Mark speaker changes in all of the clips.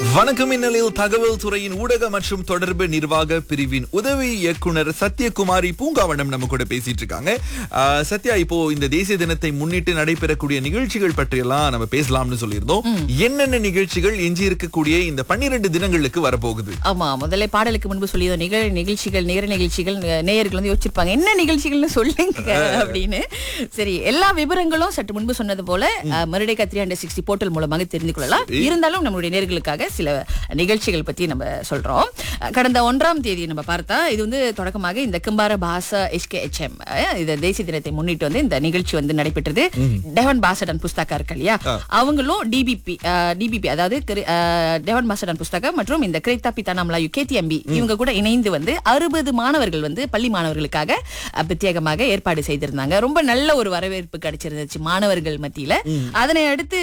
Speaker 1: வணக்கம் இந்நிலையில் தகவல் துறையின் ஊடக மற்றும் தொடர்பு நிர்வாக பிரிவின் உதவி இயக்குனர் சத்யகுமாரி பூங்காவனம் நம்ம கூட பேசிட்டு இருக்காங்க ஆஹ், சத்யா இப்போ இந்த தேசிய தினத்தை முன்னிட்டு நடைபெறக்கூடிய நிகழ்ச்சிகள் பற்றியெல்லாம் நம்ம பேசலாம்னு சொல்லியிருந்தோம் என்னென்ன நிகழ்ச்சிகள் எஞ்சி இருக்கக்கூடிய இந்த பன்னிரண்டு தினங்களுக்கு வரப்போகுது
Speaker 2: ஆமா முதல்ல பாடலுக்கு முன்பு சொல்லியதோ நிகழ் நிகழ்ச்சிகள் நேர நிகழ்ச்சிகள் நே- நேயர்கள் வந்து யோசிச்சிருப்பாங்க என்ன நிகழ்ச்சிகள்னு சொல்லுங்க அப்படின்னு சரி எல்லா விவரங்களும் சற்று முன்பு சொன்னது போல அஹ், மறுடேக்கா த்ரீ ஹண்ட்ரட் சிக்ஸ்டி போர்ட்டல் மூலமாக தெரிந்து கொள்ளலாம் இருந்தாலும் நம்மளுடைய நேர்களுக்காக சில நிகழ்ச்சிகள் பத்தி நம்ம சொல்றோம் அஹ், கடந்த ஒன்றாம் தேதி நம்ம பார்த்தா இது வந்து தொடக்கமாக இந்த கிம்பார பாசா எஸ்கே எச்எம் இந்த தேசிய தினத்தை முன்னிட்டு வந்து இந்த நிகழ்ச்சி வந்து நடைபெற்றது டெவன் பாசடன் புஸ்தகா இருக்கு இல்லையா அவங்களும் டிபிபி டிபிபி அதாவது கிரி- அஹ், டெவன் பாசடன் புஸ்தகம் மற்றும் இந்த கிரேத்தா பித்தானாமலாயு கேடிஎம்பி இவங்க கூட இணைந்து வந்து அறுபது மாணவர்கள் வந்து பள்ளி மாணவர்களுக்காக அஹ், பிரத்யேகமாக ஏற்பாடு செய்திருந்தாங்க ரொம்ப நல்ல ஒரு வரவேற்பு கிடைச்சிருந்துச்சு மாணவர்கள் மத்தியில அதனை அடுத்து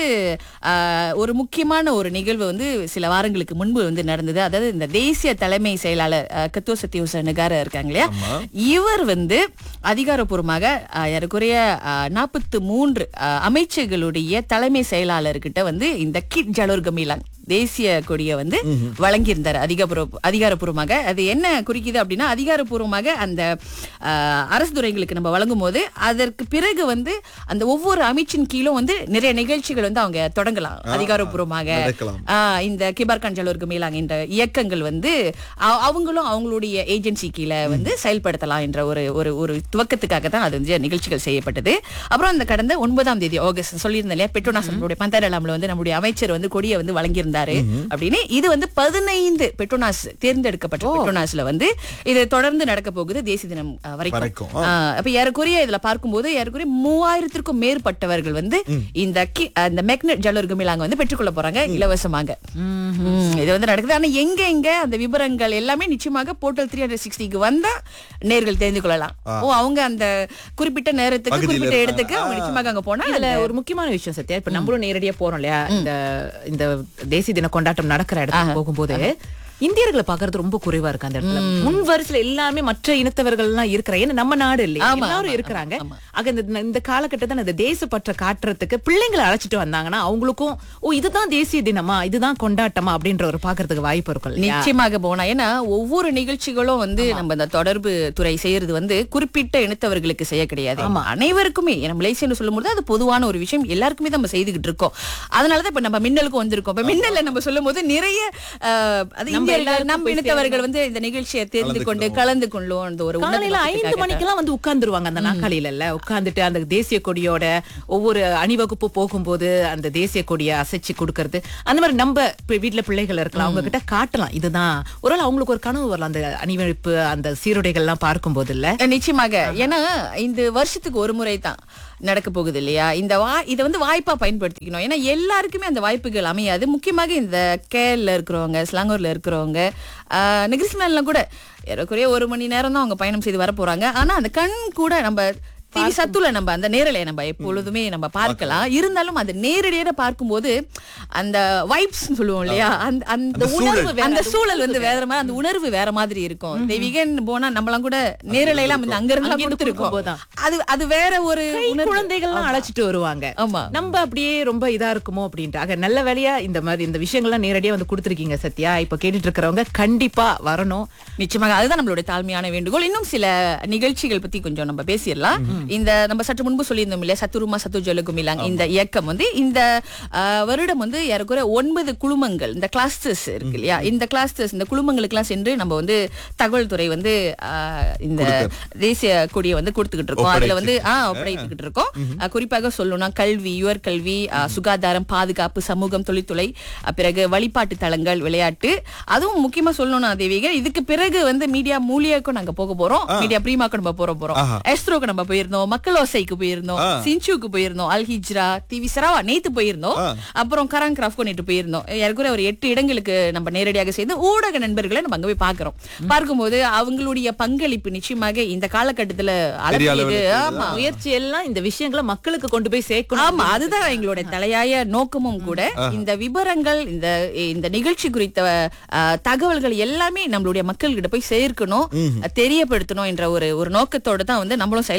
Speaker 2: அஹ், ஒரு முக்கியமான ஒரு நிகழ்வு வந்து சில வாரங்களுக்கு முன்பு வந்து நடந்தது அதாவது இந்த தேசிய தலைமை செயலாளர் அஹ், கத்தோ சத்யோச நகார இருக்காங்க இல்லையா இவர் வந்து அதிகாரப்பூர்வமாக அஹ், ஏறக்குறைய நாற்பத்தி மூன்று அமைச்சர்களுடைய தலைமை செயலாளர்கிட்ட வந்து இந்த கிட் ஜலோர் கமிலாங் தேசிய கொடியை வந்து வழங்கியிருந்தார் அதிகாரப்பூர்வ அதிகாரப்பூர்வமாக அது என்ன குறிக்குது அப்படின்னா அதிகாரப்பூர்வமாக அந்த அஹ், அரசு துறைகளுக்கு நம்ம வழங்கும் போது அதற்கு பிறகு வந்து அந்த ஒவ்வொரு அமைச்சின் கீழும் வந்து நிறைய நிகழ்ச்சிகள் வந்து அவங்க தொடங்கலாம் அதிகாரப்பூர்வமாக
Speaker 1: நடக்கலாம்.
Speaker 2: ஆஹ் இந்த கிபார் கஞ்சலோருக்கு மேலாங்க இந்த இயக்கங்கள் வந்து அ- அவங்களும் அவங்களுடைய ஏஜென்சி கீழே வந்து செயல்படுத்தலாம் என்ற ஒரு ஒரு ஒரு துவக்கத்துக்காக தான் அது வந்து நிகழ்ச்சிகள் செய்யப்பட்டது அப்புறம் அந்த கடந்த ஒன்பதாம் தேதி ஆகஸ்ட் சொல்லியிருந்தேன் இல்லையா பெட்ரோனாஸ் நம்மளுடைய பந்தாரலாமில் வந்து நம்முடைய அமைச்சர் வந்து கொடியை வந்து வழங்கியிருந்தாரு அப்படின்னு இது வந்து பதினைந்து பெட்ரோனாஸ் தேர்ந்தெடுக்கப்பட்ட பெட்ரோனாஸ்ல வந்து இது தொடர்ந்து நடக்க போகுது தேசிய தினம் அஹ், வரைக்கும்
Speaker 1: வரைக்கும்.
Speaker 2: ஆஹ் அப்ப ஏறக்குறைய இதுல பார்க்கும்போது ஏறக்குறைய மூவாயிரத்திற்கும் மேற்பட்டவர்கள் வந்து இந்த கி- அந்த மெக்னெட் ஜல்லர் குமிலாங்க வந்து பெற்றுக்கொள்ள போறாங்க இலவசமாக ம், இது வந்து நடக்குது ஆனா எங்க எங்க அந்த விவரங்கள் எல்லாமே நிச்சயமாக போர்ட்டல் த்ரீ ஹண்ட்ரட் சிக்ஸ்டிக்கு வந்தா நேர்கள் தெரிந்து கொள்ளலாம் ஓ அவங்க அந்த குறிப்பிட்ட நேரத்துக்கு
Speaker 1: பகுதியில
Speaker 2: குறிப்பிட்ட
Speaker 1: இருக்காங்க.
Speaker 2: இடத்துக்கு அவங்க நிச்சயமாக அங்க போனா
Speaker 3: இதுல ஒரு முக்கியமான விஷயம் சத்யா இப்ப நம்மளும் நேரடியா போறோம் இல்லையா இந்த இந்த தேசிய தின கொண்டாட்டம் நடக்கிற இடத்துக்கு போகும்போது இந்தியர்களை பாக்குறது ரொம்ப குறைவா இருக்கு அந்த இடத்துல முன் வரிசையில எல்லாமே மற்ற இனத்தவர்கள் எல்லாம் இருக்கிற ஏன்னா நம்ம நாடு இல்லையா
Speaker 2: ஆமா,
Speaker 3: எல்லாரும்
Speaker 2: ஆமா,
Speaker 3: இருக்கிறாங்க
Speaker 2: ஆமா.
Speaker 3: ஆக இந்த இந்த காலகட்டத்தில் இந்த தேசப்பற்ற காட்டுறதுக்கு பிள்ளைங்களை அழைச்சிட்டு வந்தாங்கன்னா அவங்களுக்கும் ஓ இதுதான் தேசிய தினமா இதுதான் கொண்டாட்டமா அப்படின்ற ஒரு பாக்குறதுக்கு வாய்ப்பு இருக்கும் இல்லையா
Speaker 2: நிச்சயமாக போனா ஏன்னா ஒவ்வொரு நிகழ்ச்சிகளும் வந்து நம்ம இந்த தொடர்பு துறை செய்யறது வந்து குறிப்பிட்ட இனத்தவர்களுக்கு செய்ய கிடையாது அனைவருக்குமே ஏன்னா மலேசியன்னு சொல்லும்போது அது பொதுவான ஒரு விஷயம் எல்லாருக்குமே தான் நம்ம செய்துகிட்டு இருக்கோம் அதனாலதான் இப்ப நம்ம மின்னலுக்கும் வந்திருக்கோம் இப்ப மின்னல்ல நம்ம சொல்லும் போது நிறைய அஹ், அது இந்தியர்கள்
Speaker 3: எல்லாருக்கும்
Speaker 2: நம்ம
Speaker 3: போய்
Speaker 2: இனத்தவர்கள் வந்து இந்த நிகழ்ச்சியை தெரிந்து கொண்டு கலந்து கொள்ளும் அந்த ஒரு
Speaker 3: காலையில
Speaker 2: உன்னத
Speaker 3: ஐந்து
Speaker 2: நோக்கத்துக்காக
Speaker 3: மணிக்கெல்லாம் வந்து உட்கார்ந்துருவாங்க அந்த நாற்காலியில இல்ல உட்கார்ந்துட்டு அந்த தேசிய கொடியோட ஒவ்வொரு அணிவகுப்பு போகும்போது அந்த தேசிய கொடியை அசைச்சு கொடுக்கறது அந்த மாதிரி நம்ம இப்ப வீட்டுல பிள்ளைகள் இருக்கலாம் அவங்க கிட்ட காட்டலாம் இதுதான் ஒரு நாள் அவங்களுக்கு ஒரு கனவு வரலாம் அந்த அணிவகுப்பு அந்த சீருடைகள் எல்லாம் பார்க்கும்போது இல்ல
Speaker 2: அஹ் நிச்சயமாக ஏன்னா இந்த வருஷத்துக்கு ஒரு முறை தான் நடக்க போகுது இல்லையா இந்த வா இதை வந்து வாய்ப்பா பயன்படுத்திக்கணும் ஏன்னா எல்லாருக்குமே அந்த வாய்ப்புகள் அமையாது முக்கியமாக இந்த கேரள இருக்கிறவங்க ஸ்லாங்கூர்ல இருக்கிறவங்க நெகிரிஸ்மேன்ல கூட ஏறக்குறைய ஒரு மணி நேரம் தான் அவங்க பயணம் செய்து வர போறாங்க ஆனா அந்த கண் கூட நம்ம டிவி சத்துல நம்ம அந்த நேரலையை நம்ம எப்பொழுதுமே நம்ம பார்க்கலாம் இருந்தாலும் அந்த நேரடியாக பார்க்கும்போது அந்த வைப்ஸ் சொல்லுவோம் இல்லையா அந்த அந்த
Speaker 1: அந்த
Speaker 2: உணர்வு
Speaker 1: சூழல்.
Speaker 2: வே- அந்த சூழல் வந்து வேற மாதிரி அந்த உணர்வு வேற மாதிரி இருக்கும் தெய்வீகன் போனா நம்மளாம் கூட நேரலையெல்லாம் வந்து அங்க இருந்து
Speaker 3: அங்கிருந்து
Speaker 2: கொடுத்துருக்கோம்
Speaker 3: கொடுக்கும்போதுதான்.
Speaker 2: அது அது வேற ஒரு
Speaker 3: கை
Speaker 2: உணர்வு.
Speaker 3: குழந்தைகள்லாம் அழைச்சிட்டு வருவாங்க
Speaker 2: ஆமா.
Speaker 3: நம்ம அப்படியே ரொம்ப இதா இருக்குமோ அப்படின்ட்டு ஆக நல்ல வேலையா இந்த மாதிரி இந்த விஷயங்கள்லாம் நேரடியா வந்து கொடுத்துருக்கீங்க சத்யா இப்ப கேட்டுட்டு இருக்கிறவங்க கண்டிப்பா வரணும்
Speaker 2: நிச்சயமாக அதுதான் நம்மளுடைய தாழ்மையான வேண்டுகோள் இன்னும் சில நிகழ்ச்சிகள் பத்தி கொஞ்சம் நம்ம பேசிடலாம் இந்த நம்ம சற்று முன்பு சொல்லியிருந்தோம் இல்லையா சத்துருமா சத்து ஜலுகுமிலாங் இந்த இயக்கம் வந்து இந்த ஆஹ், வருடம் வந்து ஏறக்குறைய ஒன்பது குழுமங்கள் இந்த கிளாஸ்டர்ஸ் இருக்கு இல்லையா இந்த கிளாஸ்டர்ஸ் இந்த குழுமங்களுக்கெல்லாம் சென்று நம்ம வந்து தகவல் துறை வந்து ஆஹ், இந்த தேசிய கொடியை வந்து கொடுத்துக்கிட்டு இருக்கோம் அதுல வந்து ஆஹ் ஒப்படைத்துக்கிட்டு இருக்கோம் ஆஹ், குறிப்பாக சொல்லணும்னா கல்வி யுவர் கல்வி ஆஹ், சுகாதாரம் பாதுகாப்பு சமூகம் தொழில்துறை ஆஹ், பிறகு வழிபாட்டு தலங்கள் விளையாட்டு அதுவும் முக்கியமா சொல்லணும்னா தேவிகர் இதுக்கு பிறகு வந்து மீடியா மூலியாக்கும் நாங்க போக போறோம் மீடியா பிரீமாக்கு நம்ம போற போறோம்
Speaker 1: ஆஹா.
Speaker 2: எஸ்ட்ரோக்கு நம்ம போயிருந்தோம் மக்கள் ஓசைக்கு போயிருந்தோம் சின்சுக்கு போயிருந்தோம் அல் ஹிஜ்ரா டிவி சரவா நேத்து போயிருந்தோம் அப்புறம் கராங் கிராஃப்ட்கோ நேற்று போயிருந்தோம் ஏறக்குறைய ஒரு எட்டு இடங்களுக்கு நம்ம நேரடியாக சேர்ந்து ஊடக நண்பர்களை நம்ம அங்க போய் பாக்குறோம் பார்க்கும்போது அவங்களுடைய பங்களிப்பு நிச்சயமாக இந்த காலகட்டத்துல
Speaker 1: பெரிய
Speaker 2: அளவு
Speaker 1: அளவுல
Speaker 2: ஆமா
Speaker 3: முயற்சி எல்லாம் இந்த விஷயங்களை மக்களுக்கு கொண்டு போய் சேர்க்கணும்
Speaker 2: ஆமா அதுதான் எங்களுடைய தலையாய நோக்கமும் கூட இந்த விவரங்கள் இந்த இந்த நிகழ்ச்சி குறித்த அஹ், தகவல்கள் எல்லாமே நம்மளுடைய மக்கள்கிட்ட போய் சேர்க்கணும் தெரியப்படுத்தணும் என்ற ஒரு ஒரு நோக்கத்தோட தான் வந்து நம்மளும் செயல்பட்டுக்கிட்டு இருக்கோம்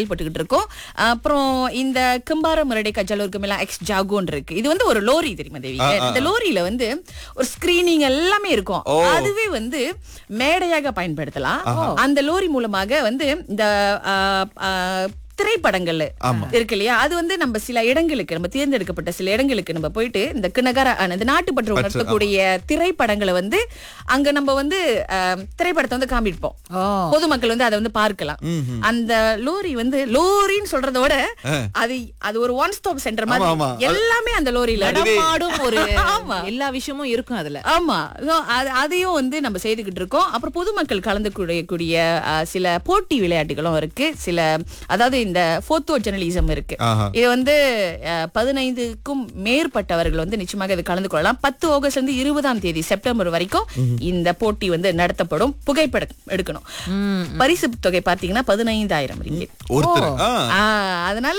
Speaker 2: இருக்கும் அப்புறம் இந்த கிம்பார முரடை கஜலூர் கமிலா எக்ஸ் ஜாகோன் இருக்கு இது வந்து ஒரு லோரி தெரியுமா தேவிக இந்த லோரியில வந்து ஒரு ஸ்கிரீனிங் எல்லாமே இருக்கும் அதுவே வந்து மேடையாக பயன்படுத்தலாம் அந்த லோரி மூலமாக வந்து இந்த ஆ, ஆ, திரைப்படங்கள் இருக்கு இல்லையா அது வந்து நம்ம சில இடங்களுக்கு நம்ம தேர்ந்தெடுக்கப்பட்ட சில இடங்களுக்கு நம்ம போயிட்டு இந்த கிணகர இந்த நாட்டுப்பற்று உணர்த்தக்கூடிய திரைப்படங்களை வந்து அங்க நம்ம வந்து ஆ, திரைப்படத்தை வந்து காமிப்போம் பொதுமக்கள் வந்து அதை வந்து பார்க்கலாம் அந்த லோரி வந்து லோரின்னு சொல்றதோட அது அது ஒரு ஒன் ஸ்டாப் சென்டர்
Speaker 1: ஆமா, ஆமா.
Speaker 2: மாதிரி எல்லாமே அந்த லோரியில
Speaker 3: நடமாடும் ஒரு
Speaker 2: ஆமா.
Speaker 3: எல்லா விஷயமும் இருக்கும் அதுல
Speaker 2: ஆமா So, அது- அதையும் வந்து நம்ம செய்துகிட்டு இருக்கோம் அப்புறம் பொதுமக்கள் கலந்து கூடிய அஹ், சில போட்டி விளையாட்டுகளும் இருக்கு சில அதாவது இந்த போட்டோ ஜெர்னலிசம் இருக்கு
Speaker 1: ஆஹா.
Speaker 2: இது வந்து அஹ், பதினைந்துக்கும் மேற்பட்டவர்கள் வந்து நிச்சயமாக இது கலந்து கொள்ளலாம் பத்து ஆகஸ்ட்ல இருந்து இருபதாம் தேதி செப்டம்பர் வரைக்கும் இந்த போட்டி வந்து நடத்தப்படும் புகைப்படம் எடுக்கணும் பரிசு தொகை பார்த்தீங்கன்னா பதினைந்தாயிரம் ரிங்கிட்
Speaker 1: ஒருத்தர் ஆ.
Speaker 2: ஆ, அதனால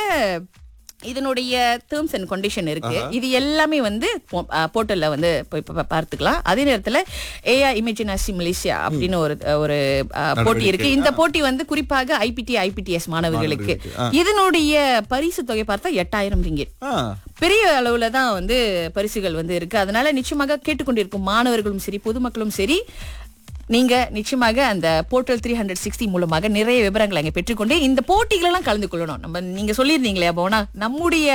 Speaker 2: இதனுடைய டேர்ம்ஸ் அண்ட் கண்டிஷன் இருக்கு இது எல்லாமே வந்து போர்ட்டல்ல வந்து போய் பா- பா- பார்த்துக்கலாம் அதே நேரத்துல ஏஆ இமேஜினாசி மலேசியா அப்படின்னு ஒரு ஒரு ஆ, போட்டி இருக்கு இந்த போட்டி வந்து குறிப்பாக ஐபிடி ஐபிடிஎஸ் மாணவர்களுக்கு இதனுடைய பரிசு தொகை பார்த்தா எட்டாயிரம் ரிங்கிட்
Speaker 1: ஆ.
Speaker 2: பெரிய அளவுல தான் வந்து பரிசுகள் வந்து இருக்கு அதனால நிச்சயமாக கேட்டுக்கொண்டிருக்கும் மாணவர்களும் சரி பொதுமக்களும் சரி நீங்க நிச்சயமாக அந்த போர்ட்டல் த்ரீ ஹண்ட்ரட் சிக்ஸ்டி மூலமாக நிறைய விவரங்களை அங்க பெற்றுக்கொண்டு இந்த போட்டிகள் எல்லாம் கலந்து கொள்ளணும் நம்ம நீங்க சொல்லியிருந்தீங்களே போனா நம்முடைய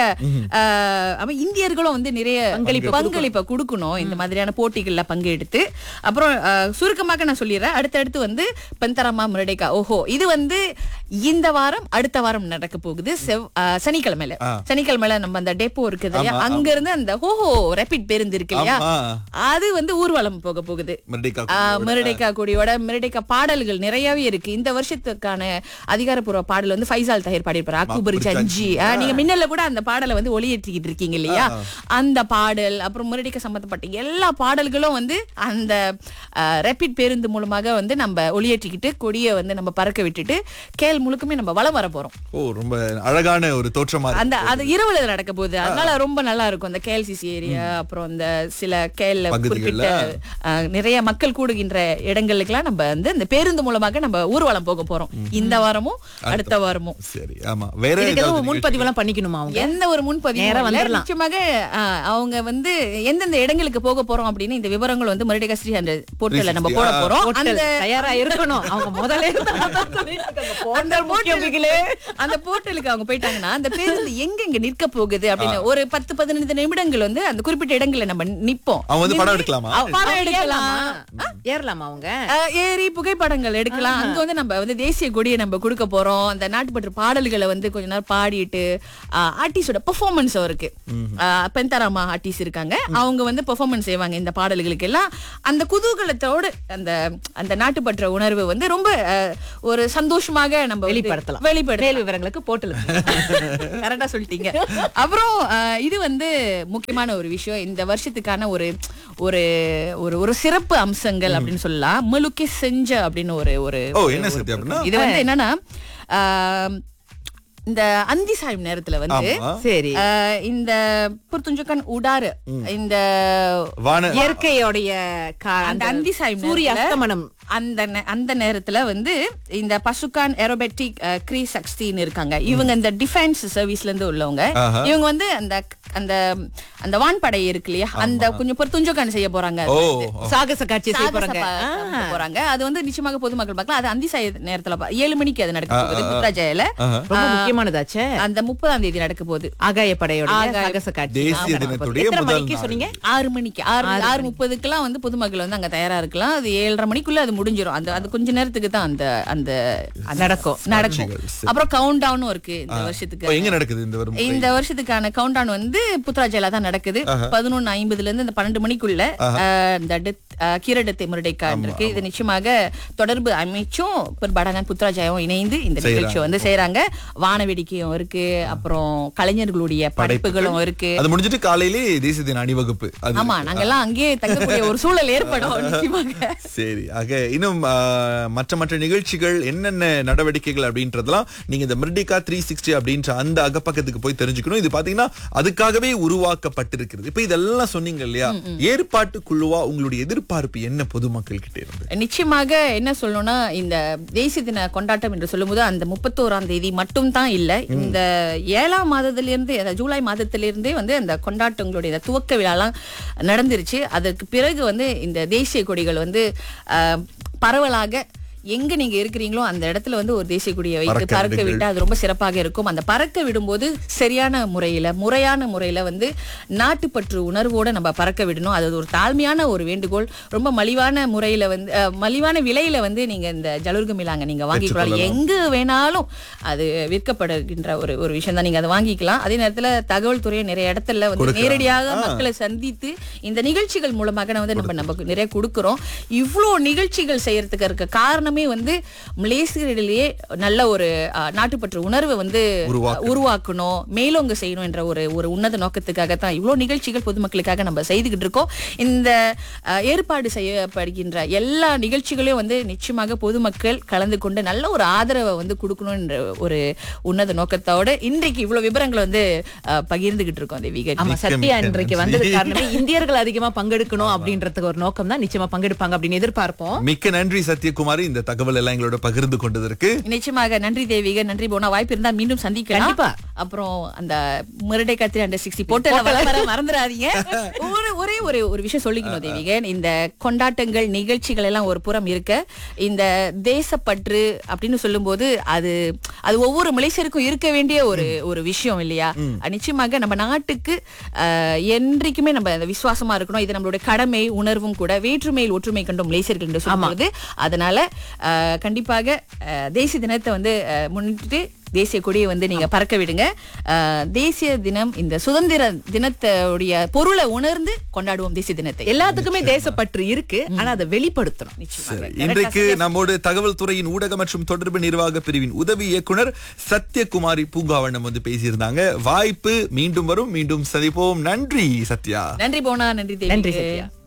Speaker 2: ஆஹ், ஆமா, இந்தியர்களும் வந்து நிறைய பங்களிப்பு பங்களிப்பை கொடுக்கணும் இந்த மாதிரியான போட்டிகள்ல பங்கெடுத்து அப்புறம் ஆஹ், சுருக்கமாக நான் சொல்லிடுறேன் அடுத்தடுத்து வந்து பெந்தரமா முரடைக்கா ஓஹோ இது வந்து இந்த வாரம் அடுத்த வாரம் நடக்க போகுது செவ் ஆஹ், சனிக்கிழமையில சனிக்கிழமையில நம்ம அந்த டெப்போ இருக்குது இல்லையா அங்க இருந்து அந்த ஹோஹோ ரேபிட் பேருந்து இருக்கு இல்லையா
Speaker 1: ஆமா.
Speaker 2: அது வந்து ஊர்வலம் போக போகுது
Speaker 1: மறுடிக்கா
Speaker 2: ஆ, மிருடைக்கா கொடியோட மிருடைக்கா பாடல்கள் நிறையவே இருக்கு இந்த வருஷத்துக்கான அதிகாரப்பூர்வ பாடல் வந்து ஃபைசால் தஹிர் பாடியிருப்பாரு அக்குபர் ஜஞ்சி ஆ, நீங்க மின்னல்ல கூட அந்த பாடலை வந்து ஒளியேற்றிக்கிட்டு இருக்கீங்க இல்லையா அந்த பாடல் அப்புறம் முரடிக்க சம்பந்தப்பட்ட எல்லா பாடல்களும் வந்து அந்த ரேபிட் பேருந்து மூலமாக வந்து நம்ம ஒளியேற்றிக்கிட்டு கொடியை வந்து நம்ம பறக்க விட்டுட்டு கேள் முழுக்குமே நம்ம வளம் வர போறோம்
Speaker 1: ஓ ரொம்ப அழகான ஒரு தோற்றமா இருக்கு.
Speaker 2: அந்த அது இரவுல நடக்க போகுது அதனால ரொம்ப நல்லா இருக்கும் அந்த கேஎல்சிசி ஏரியா அப்புறம் இந்த சில கேஎல்ல
Speaker 1: பகுதிகள்ல.
Speaker 2: குறிப்பிட்ட அஹ், நிறைய மக்கள் கூடுகின்ற இடங்களுக்கெல்லாம் நம்ம வந்து இந்த பேருந்து மூலமாக நம்ம ஊர்வலம் போக போறோம் இந்த வாரமும் அடுத்த வாரமும்
Speaker 1: சரி ஆமா வேற
Speaker 3: இதுக்கு
Speaker 1: ஏதாவது
Speaker 3: எதுவும் முன்பதிவு எல்லாம் பண்ணிக்கணுமா அவங்க
Speaker 2: எந்த ஒரு முன்பதிவும்
Speaker 3: நேரா
Speaker 2: இல்ல.
Speaker 3: வந்துடலாம்.
Speaker 2: நிச்சயமாக அஹ், அவங்க வந்து எந்தெந்த இடங்களுக்கு போக போறோம் அப்படின்னு இந்த விவரங்கள் வந்து மறுடிகா ஸ்ரீ அந்த போர்ட்டல்ல நம்ம போட போறோம்
Speaker 3: ஹோட்டல்
Speaker 2: அந்த
Speaker 3: தயாரா இருக்கணும் அவங்க முதல்ல இருந்து அதான் சொல்லிட்டு இருக்காங்க. போண்டல் முக்கியம் பிகிலே.
Speaker 2: அந்த போர்ட்டலுக்கு அவங்க போயிட்டாங்கன்னா அந்த பேருந்து எங்க எங்க நிற்க போகுது அப்படின்னு ஒரு பத்து பதினைந்து நிமிடங்கள் வந்து அந்த குறிப்பிட்ட இடங்கள்ல நம்ம நிப்போம்
Speaker 1: அவங்க வந்து படம் எடுக்கலாமா
Speaker 2: அவ- படம்
Speaker 3: அவங்க
Speaker 2: எடுக்கலாம்
Speaker 3: ஏறலாமா? ஏறலாமா அவங்க
Speaker 2: அஹ் ஏறி புகைப்படங்கள் எடுக்கலாம் அங்க வந்து நம்ம வந்து தேசிய கொடியை நம்ம கொடுக்க போறோம் அந்த நாட்டுப்பற்று பாடல்களை வந்து கொஞ்ச நேரம் பாடிட்டு ஆர்டிஸ்டோட பெர்ஃபார்மன்ஸ் இருக்கு அஹ் பென்தாராமா ஆர்டிஸ்ட் இருக்காங்க அவங்க வந்து பெர்ஃபார்மன்ஸ் செய்வாங்க இந்த பாடல்களுக்கு எல்லாம் அந்த குதூகலத்தோடு அந்த அந்த நாட்டுப்பற்ற உணர்வு வந்து ரொம்ப அஹ், ஒரு சந்தோஷமாக நம்ம வந்து
Speaker 3: வெளிப்படுத்தலாம்
Speaker 2: வெளிப்படுத்தலாம்
Speaker 3: மேல் விவரங்களுக்கு போட்டலுக்கு
Speaker 2: கரெக்டா சொல்லிட்டீங்க அப்புறம் அஹ், இது வந்து முக்கியமான ஒரு விஷயம் இந்த வருஷத்துக்கான ஒரு ஒரு ஒரு ஒரு சிறப்பு அம்சங்கள் அப்படின்னு சொல்லலாம் முழுக்கே செஞ்ச அப்படின்னு ஒரு ஒரு
Speaker 1: ஓ என்ன சத்யா அப்படின்னா
Speaker 2: இது வந்து என்னன்னா ஆஹ், இந்த அந்தி சாயும் நேரத்துல வந்து
Speaker 1: ஆமா
Speaker 3: சரி
Speaker 2: ஆஹ், இந்த புர்துஞ்சக்கன் உடாரு இந்த
Speaker 1: வான
Speaker 3: இயற்கையோடைய கா-
Speaker 2: அந்த அந்தி சாயும்
Speaker 3: சூரிய
Speaker 2: நேரத்துல
Speaker 3: அஸ்தமனம்
Speaker 2: அந்த நே- அந்த நேரத்துல வந்து இந்த பசுகான் ஏரோபெட்டிக் க்ரீ சக்ஸ்டின்னு இருக்காங்க இவங்க இந்த டிஃபென்ஸ் சர்வீஸ்ல இருந்து உள்ளவங்க
Speaker 1: ஆஹா.
Speaker 2: இவங்க வந்து அந்த அந்த அந்த வான்படை இருக்கு இல்லையா அந்த கொஞ்சம் பொறுத்துஞ்சோக்கான் செய்ய போறாங்க
Speaker 1: ஓ
Speaker 3: சாகச காட்சி செய்ய
Speaker 2: சாகச
Speaker 3: போறாங்க
Speaker 2: ப- காமிக்க போறாங்க அது வந்து நிச்சயமாக பொதுமக்கள் பார்க்கலாம் அது அந்தி சாய நேரத்துல பா- ஏழு மணிக்கு அது நடக்க போகுது புத்ராஜயில
Speaker 3: ரொம்ப முக்கியமானதாச்சே
Speaker 2: அந்த முப்பதாம் தேதி நடக்க போகுது
Speaker 3: ஆகாய படையோட
Speaker 2: ஆகாய-
Speaker 3: சாகச காட்சி
Speaker 1: தேசிய
Speaker 3: ஆமா.
Speaker 1: தினத்துடைய
Speaker 3: எத்தனை
Speaker 1: முதல்
Speaker 3: மணிக்கு
Speaker 1: நாள்.
Speaker 3: சொன்னீங்க
Speaker 2: ஆறு மணிக்கு ஆறு ஆறு முப்பதுக்கெல்லாம் வந்து பொதுமக்கள் வந்து அங்க தயாரா இருக்கலாம் அது ஏழரை மணிக்குள்ள அது முடிஞ்சிரும் அந்த அது கொஞ்ச நேரத்துக்கு தான் அந்த அந்த அந்த
Speaker 3: நடக்கும்.
Speaker 2: நடக்கும் அப்புறம் கவுண்ட் டவுனும் இருக்கு இந்த வருஷத்துக்கு
Speaker 1: ஓ, எங்க நடக்குது இந்த வரும்
Speaker 2: இந்த வருஷத்துக்கான கவுண்ட் டவுன் வந்து புத்ராஜயில தான் நடக்குது பதினொன்னு ஐம்பதுல இருந்து இந்த பன்னெண்டு மணிக்குள்ள அஹ், இந்த டெத் கீரடத்தை முரடைக்கான் இருக்கு இது நிச்சயமாக தொடர்பு அமைச்சும் படாங்கன் புத்ராஜாயும் இணைந்து இந்த நிகழ்ச்சியை வந்து செய்யறாங்க வான வேடிக்கையும் இருக்கு அப்புறம் கலைஞர்களுடைய படைப்புகளும் இருக்கு
Speaker 1: அது முடிஞ்சிட்டு காலையிலே தேசிய தின அணிவகுப்பு அது
Speaker 2: ஆமா நாங்கெல்லாம் அங்கேயே தங்கக்கூடிய ஒரு சூழல் ஏற்படும் நிச்சயமாக
Speaker 1: சரி ஆக இன்னும் ஆ, மற்ற மற்ற நிகழ்ச்சிகள் என்னென்ன நடவடிக்கைகள் அப்படின்றதெல்லாம் நீங்க இந்த மிர்டிகா த்ரீ சிக்ஸ்டி அப்படின்ற அந்த அகப்பக்கத்துக்கு போய் தெரிஞ்சுக்கணும் இது பாத்தீங்கன்னா அதுக்காகவே உருவாக்கப்பட்டிருக்கிறது இப்ப இதெல்லாம் சொன்னீங்க இல்லையா ஏற்பாட்டு குழுவா உங்களுடைய எதிர்பார்ப்பு என்ன பொதுமக்கள் கிட்ட இருந்து
Speaker 2: நிச்சயமாக என்ன சொல்லணும்னா இந்த தேசிய தின கொண்டாட்டம் என்று சொல்லும்போது அந்த முப்பத்தோராம் தேதி மட்டும் தான் இல்ல இந்த ஏழாம் மாதத்திலிருந்து அதாவது ஜூலை மாதத்திலிருந்தே வந்து அந்த கொண்டாட்டங்களுடைய இந்த துவக்க விழாலாம் நடந்துருச்சு அதற்கு பிறகு வந்து இந்த தேசிய கொடிகள் வந்து அஹ், பரவலாக எங்க நீங்க இருக்கிறீங்களோ அந்த இடத்துல வந்து ஒரு தேசிய கொடியை வைத்து
Speaker 1: பறக்க
Speaker 2: பறக்க
Speaker 1: விடுங்கள்.
Speaker 2: விட்டு அது ரொம்ப சிறப்பாக இருக்கும் அந்த பறக்க விடும்போது சரியான முறையில முறையான முறையில வந்து நாட்டுப்பற்று உணர்வோட நம்ம பறக்க விடணும் அது ஒரு தாழ்மையான ஒரு வேண்டுகோள் ரொம்ப மலிவான முறையில வந்து அஹ், மலிவான விலையில வந்து நீங்க இந்த ஜலுர்க மிலாங்க நீங்க வாங்கிக்கலாம்
Speaker 1: பெற்றுக்கொள்ளலாம்.
Speaker 2: எங்க வேணாலும் அது விற்கப்படுகின்ற ஒரு ஒரு விஷயம் தான் நீங்க அதை வாங்கிக்கலாம் அதே நேரத்துல தகவல் துறை நிறைய இடத்துல வந்து
Speaker 1: கொடுக்கறாங்க.
Speaker 2: நேரடியாக
Speaker 1: ஆ.
Speaker 2: மக்களை சந்தித்து இந்த நிகழ்ச்சிகள் மூலமாக நான் வந்து நம்ம நமக்கு நிறைய கொடுக்கிறோம் இவ்வளோ நிகழ்ச்சிகள் செய்யறதுக்கு இருக்க காரணமே வந்து மலேசியர்களிலேயே நல்ல ஒரு அஹ், நாட்டுப்பற்று உணர்வை வந்து
Speaker 1: உருவாக்கணும்.
Speaker 2: உருவாக்கணும் மேலோங்க செய்யணும் என்ற ஒரு ஒரு உன்னத நோக்கத்துக்காக தான் இவ்வளோ நிகழ்ச்சிகள் பொதுமக்களுக்காக நம்ம செய்துகிட்டு இருக்கோம் இந்த அஹ், ஏற்பாடு செய்யப்படுகின்ற எல்லா நிகழ்ச்சிகளையும் வந்து நிச்சயமாக பொதுமக்கள் கலந்து கொண்டு நல்ல ஒரு ஆதரவை வந்து கொடுக்கணும்ன்ற ஒரு உன்னத நோக்கத்தோட இன்றைக்கு இவ்வளவு விவரங்களை வந்து அஹ், பகிர்ந்துகிட்டு இருக்கோம் தேவிகா
Speaker 3: ஆமா
Speaker 1: மிக்க
Speaker 3: சத்யா
Speaker 1: மிக்க
Speaker 3: இன்றைக்கு
Speaker 1: நன்றி.
Speaker 3: வந்தது காரணமே இந்தியர்கள் அதிகமா பங்கெடுக்கணும் அப்படின்றதுக்கு ஒரு நோக்கம் தான் நிச்சயமா பங்கெடுப்பாங்க அப்படின்னு எதிர்பார்ப்போம்
Speaker 1: மிக்க நன்றி சத்யகுமாரி இந்த தகவல் எல்லாம் எங்களோட பகிர்ந்து கொண்டதற்கு
Speaker 2: நிச்சயமாக நன்றி தேவிக நன்றி போனா வாய்ப்பு இருந்தா மீண்டும் சந்திக்கலாம்
Speaker 3: கண்டிப்பா.
Speaker 2: அப்புறம் அந்த முரடை கத்திரி அண்டர் சிக்ஸ்டி போட்டு வர வர மறந்துடாதீங்க ஒரு ஒரே ஒரு ஒரு விஷயம் சொல்லிக்கணும் தேவிக இந்த கொண்டாட்டங்கள் நிகழ்ச்சிகள் எல்லாம் ஒரு புறம் இருக்க இந்த தேசப்பற்று அப்படின்னு சொல்லும்போது அது அது ஒவ்வொரு மலேசியருக்கும் இருக்க வேண்டிய ஒரு ஒரு விஷயம் இல்லையா நிச்சயமாக நம்ம நாட்டுக்கு அஹ், என்றைக்குமே நம்ம அந்த விசுவாசமா இருக்கணும் இது நம்மளுடைய கடமை உணர்வும் கூட வேற்றுமையில் ஒற்றுமை கண்டும் மலேசியர்கள் என்று சொல்லும்போது அதனால அஹ், கண்டிப்பாக அஹ், தேசிய தினத்தை வந்து அஹ், முன்னிட்டு தேசிய கொடியை வந்து நீங்க பறக்க விடுங்க அஹ், தேசிய தினம் இந்த சுதந்திர தினத்தோடைய பொருளை உணர்ந்து கொண்டாடுவோம் தேசிய தினத்தை
Speaker 3: எல்லாத்துக்குமே தேசப்பற்று இருக்கு ஆனா அதை வெளிப்படுத்தணும்
Speaker 2: நிச்சயமாக.
Speaker 1: இன்றைக்கு நம்மோடு தகவல் துறையின் ஊடக மற்றும் தொடர்பு நிர்வாக பிரிவின் உதவி இயக்குனர் சத்யகுமாரி பூங்காவண்ணம் வந்து பேசியிருந்தாங்க வாய்ப்பு மீண்டும் வரும் மீண்டும் சந்திப்போம் நன்றி சத்யா
Speaker 2: நன்றி போனா நன்றி தேவி
Speaker 3: நன்றி சத்யா